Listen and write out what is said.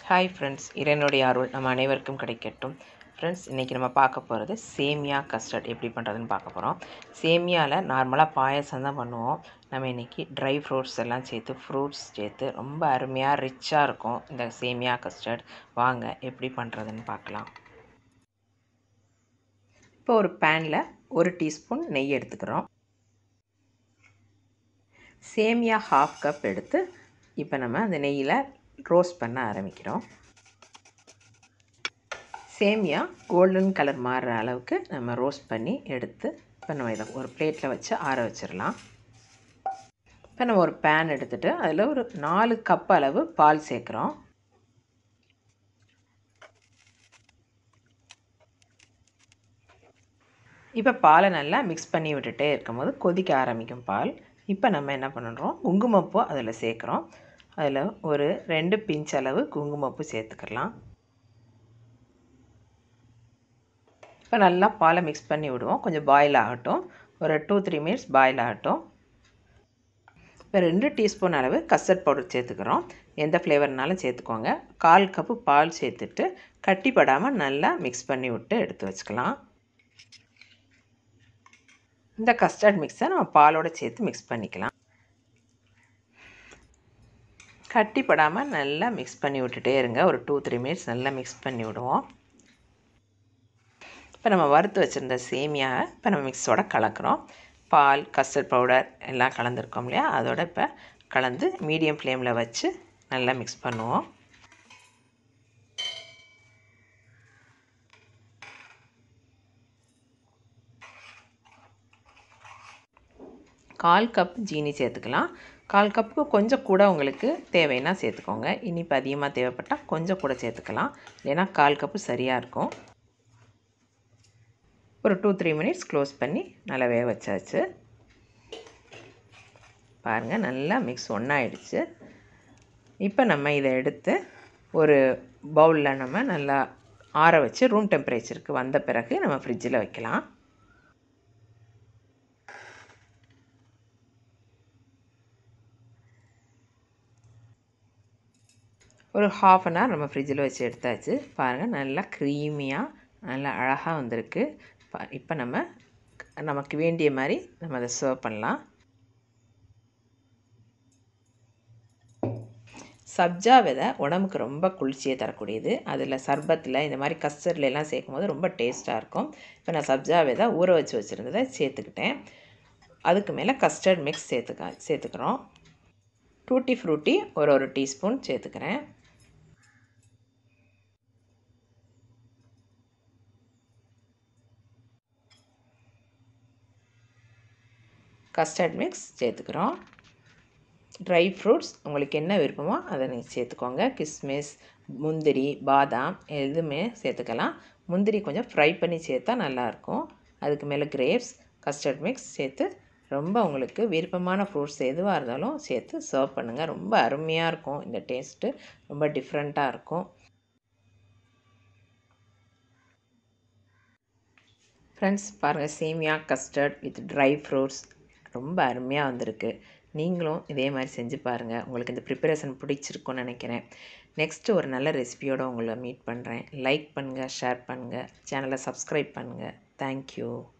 hi friends இறைவனுடைய அருள் நம்ம அனைவருக்கும் கிடைக்கட்டும் ஃப்ரெண்ட்ஸ் இன்றைக்கி நம்ம பார்க்க போகிறது சேமியா கஸ்டர்ட் எப்படி பண்ணுறதுன்னு பார்க்க போகிறோம் சேமியாவில் நார்மலாக பாயசம் தான் பண்ணுவோம் நம்ம இன்றைக்கி ட்ரை ஃப்ரூட்ஸ் எல்லாம் சேர்த்து ஃப்ரூட்ஸ் சேர்த்து ரொம்ப அருமையாக ரிச்சாக இருக்கும் இந்த சேமியா கஸ்டர்ட் வாங்க எப்படி பண்ணுறதுன்னு பார்க்கலாம் இப்போ ஒரு பேனில் ஒரு டீஸ்பூன் நெய் எடுத்துக்கிறோம் சேமியா ஹாஃப் கப் எடுத்து இப்போ நம்ம அந்த நெய்யில் ரோஸ்ட் பண்ண ஆரம்பிக்கிறோம் சேமியா கோல்டன் கலர் மாறுற அளவுக்கு நம்ம ரோஸ்ட் பண்ணி எடுத்து இப்போ நம்ம இதை ஒரு பிளேட்டில் வச்சு ஆற வச்சிடலாம் இப்போ நம்ம ஒரு பேன் எடுத்துகிட்டு அதில் ஒரு நாலு கப் அளவு பால் சேர்க்குறோம் இப்போ பாலை நல்லா மிக்ஸ் பண்ணி விட்டுட்டே இருக்கும்போது கொதிக்க ஆரம்பிக்கும் பால் இப்போ நம்ம என்ன பண்ணுறோம் குங்குமப்பூ அதில் சேர்க்குறோம் அதில் ஒரு ரெண்டு பிஞ்ச் அளவு குங்குமப்பூ சேர்த்துக்கலாம் இப்போ நல்லா பாலை மிக்ஸ் பண்ணி விடுவோம் கொஞ்சம் பாயில் ஆகட்டும் ஒரு டூ த்ரீ மினிட்ஸ் பாயில் ஆகட்டும் இப்போ ரெண்டு டீஸ்பூன் அளவு கஸ்டர்ட் பவுடர் சேர்த்துக்கிறோம் எந்த ஃப்ளேவர்னாலும் சேர்த்துக்கோங்க கால் கப்பு பால் சேர்த்துட்டு கட்டிப்படாமல் நல்லா மிக்ஸ் பண்ணி விட்டு எடுத்து வச்சுக்கலாம் இந்த கஸ்டர்ட் மிக்ஸை நம்ம பாலோடு சேர்த்து மிக்ஸ் பண்ணிக்கலாம் கட்டிப்படாமல் நல்லா மிக்ஸ் பண்ணி விட்டுட்டே இருங்க ஒரு டூ த்ரீ மினிட்ஸ் நல்லா மிக்ஸ் பண்ணி விடுவோம் இப்போ நம்ம வறுத்து வச்சுருந்த சேமியாவை இப்போ நம்ம மிக்ஸோட கலக்கிறோம் பால் கஸ்டர்ட் பவுடர் எல்லாம் கலந்துருக்கோம் இல்லையா அதோட இப்போ கலந்து மீடியம் ஃப்ளேமில் வச்சு நல்லா மிக்ஸ் பண்ணுவோம் கால் கப் ஜீனி சேர்த்துக்கலாம் கால் கப்புக்கு கொஞ்சம் கூட உங்களுக்கு தேவைன்னா சேர்த்துக்கோங்க இனிப்பு அதிகமாக தேவைப்பட்டால் கொஞ்சம் கூட சேர்த்துக்கலாம் இல்லைன்னா கால் கப்பு சரியாக இருக்கும் ஒரு டூ த்ரீ மினிட்ஸ் க்ளோஸ் பண்ணி நல்லா வேக வச்சாச்சு பாருங்கள் நல்லா மிக்ஸ் ஒன்றாயிடுச்சு இப்போ நம்ம இதை எடுத்து ஒரு பவுலில் நம்ம நல்லா ஆற வச்சு ரூம் டெம்பரேச்சருக்கு வந்த பிறகு நம்ம ஃப்ரிட்ஜில் வைக்கலாம் ஒரு ஹாஃப் அன் ஹவர் நம்ம ஃப்ரிட்ஜில் வச்சு எடுத்தாச்சு பாருங்கள் நல்லா க்ரீமியாக நல்லா அழகாக வந்திருக்கு இப்போ நம்ம நமக்கு வேண்டிய மாதிரி நம்ம அதை சர்வ் பண்ணலாம் சப்ஜா விதை உடம்புக்கு ரொம்ப குளிர்ச்சியை தரக்கூடியது அதில் சர்பத்தில் இந்த மாதிரி கஸ்டர்டில் எல்லாம் சேர்க்கும் போது ரொம்ப டேஸ்ட்டாக இருக்கும் இப்போ நான் சப்ஜா விதை ஊற வச்சு வச்சுருந்ததை சேர்த்துக்கிட்டேன் அதுக்கு மேலே கஸ்டர்ட் மிக்ஸ் சேர்த்துக்க சேர்த்துக்கிறோம் டூட்டி ஃப்ரூட்டி ஒரு ஒரு டீஸ்பூன் சேர்த்துக்கிறேன் கஸ்டர்ட் மிக்ஸ் சேர்த்துக்கிறோம் ட்ரை ஃப்ரூட்ஸ் உங்களுக்கு என்ன விருப்பமோ அதை நீங்கள் சேர்த்துக்கோங்க கிஸ்மிஸ் முந்திரி பாதாம் எதுவுமே சேர்த்துக்கலாம் முந்திரி கொஞ்சம் ஃப்ரை பண்ணி சேர்த்தா நல்லாயிருக்கும் அதுக்கு மேலே கிரேப்ஸ் கஸ்டர்ட் மிக்ஸ் சேர்த்து ரொம்ப உங்களுக்கு விருப்பமான ஃப்ரூட்ஸ் எதுவாக இருந்தாலும் சேர்த்து சர்வ் பண்ணுங்கள் ரொம்ப அருமையாக இருக்கும் இந்த டேஸ்ட்டு ரொம்ப டிஃப்ரெண்ட்டாக இருக்கும் ஃப்ரெண்ட்ஸ் பாருங்கள் சேமியா கஸ்டர்ட் வித் ட்ரை ஃப்ரூட்ஸ் ரொம்ப அருமையாக வந்திருக்கு நீங்களும் இதே மாதிரி செஞ்சு பாருங்கள் உங்களுக்கு இந்த ப்ரிப்பரேஷன் பிடிச்சிருக்குன்னு நினைக்கிறேன் நெக்ஸ்ட்டு ஒரு நல்ல ரெசிபியோடு உங்களை மீட் பண்ணுறேன் லைக் பண்ணுங்கள் ஷேர் பண்ணுங்கள் சேனலை சப்ஸ்கிரைப் பண்ணுங்கள் தேங்க்யூ